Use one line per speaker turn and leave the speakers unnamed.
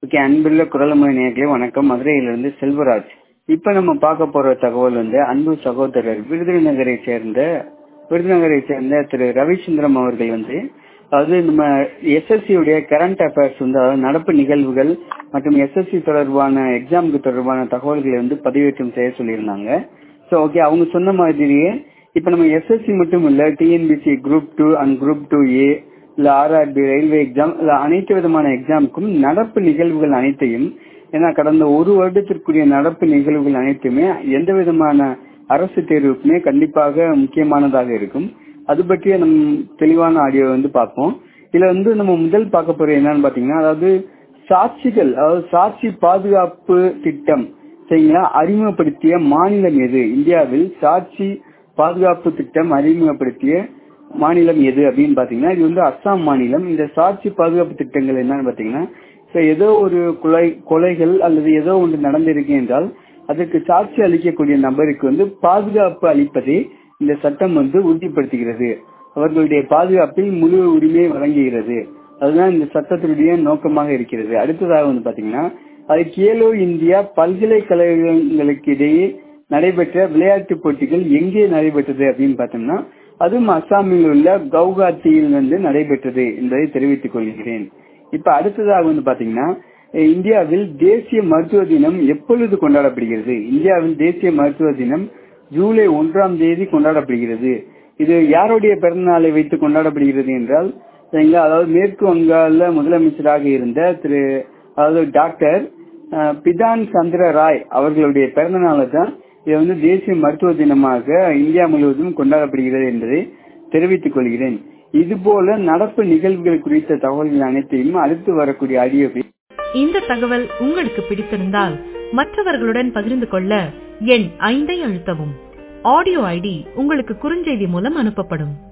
okay அன்புள்ள குரலமொழி நேர்களே வணக்கம் மதுரையிலிருந்து செல்வராஜ் இப்ப நம்ம பார்க்க போற தகவல் வந்து அன்பு சகோதரர் விருதுநகரை சேர்ந்த விருதுநகரை சேர்ந்த திரு ரவிச்சந்திரம் அவர்கள் வந்து அதாவது நம்ம எஸ்எஸ்சி உடைய கரண்ட் அஃபேர்ஸ் வந்து அதாவது நடப்பு நிகழ்வுகள் மற்றும் எஸ்எஸ்சி தொடர்பான எக்ஸாமுக்கு தொடர்பான தகவல்களை வந்து பதிவேற்றம் செய்ய சொல்லியிருந்தாங்க ஸோ ஓகே அவங்க சொன்ன மாதிரியே இப்ப நம்ம எஸ்எஸ்சி மட்டும் இல்ல TNPSC group two and group two A இல்ல ஆர்ஆர்பி ரயில்வே எக்ஸாம் இல்ல அனைத்து விதமான எக்ஸாமுக்கும் நடப்பு நிகழ்வுகள் அனைத்தையும் ஏன்னா கடந்த ஒரு வருடத்திற்குரிய நடப்பு நிகழ்வுகள் அனைத்துமே எந்த விதமான அரசு தேர்வுக்குமே கண்டிப்பாக முக்கியமானதாக இருக்கும் அது பற்றிய நம் தெளிவான ஆடியோ வந்து பார்ப்போம் இதுல வந்து நம்ம முதல் பார்க்க போறது என்னன்னு பாத்தீங்கன்னா அதாவது சாட்சிகள் அதாவது சாட்சி பாதுகாப்பு திட்டம் சரிங்களா அறிமுகப்படுத்திய மாநிலம் எது இந்தியாவில் சாட்சி பாதுகாப்பு திட்டம் அறிமுகப்படுத்திய மாநிலம் எது அப்படின்னு பாத்தீங்கன்னா இது வந்து அஸ்ஸாம் மாநிலம் இந்த சாட்சி பாதுகாப்பு திட்டங்கள் என்னன்னு பாத்தீங்கன்னா இப்ப ஏதோ ஒரு கொலை கொலைகள் அல்லது ஏதோ ஒன்று நடந்திருக்கு என்றால் அதற்கு சாட்சி அளிக்கக்கூடிய நபருக்கு வந்து பாதுகாப்பு அளிப்பதை இந்த சட்டம் வந்து உறுதிப்படுத்துகிறது அவர்களுடைய பாதுகாப்பில் முழு உரிமை வழங்குகிறது அதுதான் இந்த சட்டத்தினுடைய நோக்கமாக இருக்கிறது அடுத்ததாக வந்து பாத்தீங்கன்னா அது கேலோ இந்தியா பல்கலைக்கழகங்களுக்கு இடையே நடைபெற்ற விளையாட்டு போட்டிகள் எங்கே நடைபெற்றது அப்படின்னு பார்த்தோம்னா அதுவும் அஸ்ஸாமில் உள்ள கவுகாத்தியில் வந்து நடைபெற்றது என்பதை தெரிவித்துக் கொள்கிறேன் இப்ப அடுத்ததாக வந்து பாத்தீங்கன்னா இந்தியாவில் தேசிய மருத்துவ தினம் எப்பொழுது கொண்டாடப்படுகிறது இந்தியாவில் தேசிய மருத்துவ தினம் ஜூலை ஒன்றாம் தேதி கொண்டாடப்படுகிறது இது யாருடைய பிறந்த நாளை வைத்து கொண்டாடப்படுகிறது என்றால் அதாவது மேற்கு வங்காள முதலமைச்சராக இருந்த திரு அதாவது டாக்டர் பிதான் சந்திர ராய் அவர்களுடைய பிறந்த நாளை தான் இது வந்து தேசிய மருத்துவ தினமாக இந்தியா முழுவதும் கொண்டாடப்படுகிறது என்பதை தெரிவித்துக் கொள்கிறேன் இது போல நடப்பு நிகழ்வுகள் குறித்த தகவல்கள் அனைத்தையும் அடுத்து வரக்கூடிய ஆடியோவில்
இந்த தகவல் உங்களுக்கு பிடித்திருந்தால் மற்றவர்களுடன் பகிர்ந்து கொள்ள எண் ஐந்தை அழுத்தவும் ஆடியோ ஐடி உங்களுக்கு குறுஞ்செய்தி மூலம் அனுப்பப்படும்